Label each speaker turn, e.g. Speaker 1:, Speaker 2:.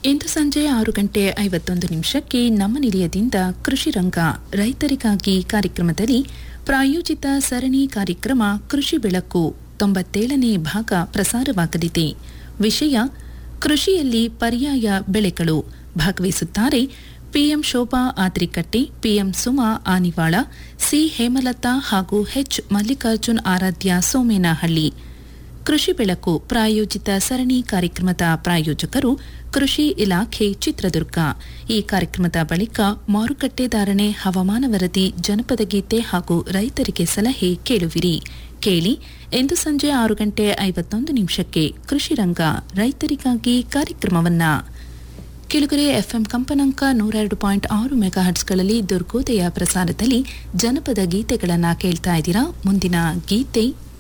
Speaker 1: ಇಂದು ಸಂಜೆ ಆರು ಗಂಟೆ ಐವತ್ತೊಂದು ನಿಮಿಷಕ್ಕೆ ನಮ್ಮ ನಿಲಯದಿಂದ ಕೃಷಿ ರಂಗ ರೈತರಿಗಾಗಿ ಕಾರ್ಯಕ್ರಮದಲ್ಲಿ ಪ್ರಾಯೋಜಿತ ಸರಣಿ ಕಾರ್ಯಕ್ರಮ ಕೃಷಿ ಬೆಳಕು ತೊಂಬತ್ತೇಳನೇ ಭಾಗ ಪ್ರಸಾರವಾಗಲಿದೆ ವಿಷಯ ಕೃಷಿಯಲ್ಲಿ ಪರ್ಯಾಯ ಬೆಳೆಗಳು ಭಾಗವಹಿಸುತ್ತಾರೆ PM Shobha Adrikatte PM Suma Anivala C Hemalatha ಹಾಗೂ ಎಚ್ ಮಲ್ಲಿಕಾರ್ಜುನ್ ಆರಾಧ್ಯ ಸೋಮೇನಹಳ್ಳಿ ಕೃಷಿ ಬೆಳಕು ಪ್ರಾಯೋಜಿತ ಸರಣಿ ಕಾರ್ಯಕ್ರಮದ ಪ್ರಾಯೋಜಕರು ಕೃಷಿ ಇಲಾಖೆ ಚಿತ್ರದುರ್ಗ ಈ ಕಾರ್ಯಕ್ರಮದ ಬಳಿಕ ಮಾರುಕಟ್ಟೆ ಧಾರಣೆ ಹವಾಮಾನ ವರದಿ ಜನಪದ ಗೀತೆ ಹಾಗೂ ರೈತರಿಗೆ ಸಲಹೆ ಕೇಳುವಿರಿ ಕೇಳಿ ಇಂದು ಸಂಜೆ ಆರು ಗಂಟೆ ಐವತ್ತೊಂದು ನಿಮಿಷಕ್ಕೆ ಕೃಷಿ ರಂಗ ರೈತರಿಗಾಗಿ ಕಾರ್ಯಕ್ರಮವನ್ನ ಕೆಳಗರೆ ಎಫ್ಎಂ ಕಂಪನಾಂಕ ನೂರೆರಡು ಪಾಯಿಂಟ್ ಆರು ಮೆಗಾಹರ್ಟ್ಸ್ಗಳಲ್ಲಿ ದುರ್ಗೋದಯ ಪ್ರಸಾರದಲ್ಲಿ ಜನಪದ ಗೀತೆಗಳನ್ನ ಕೇಳ್ತಾ ಇದ್ದೀರಾ ಮುಂದಿನ ಗೀತೆ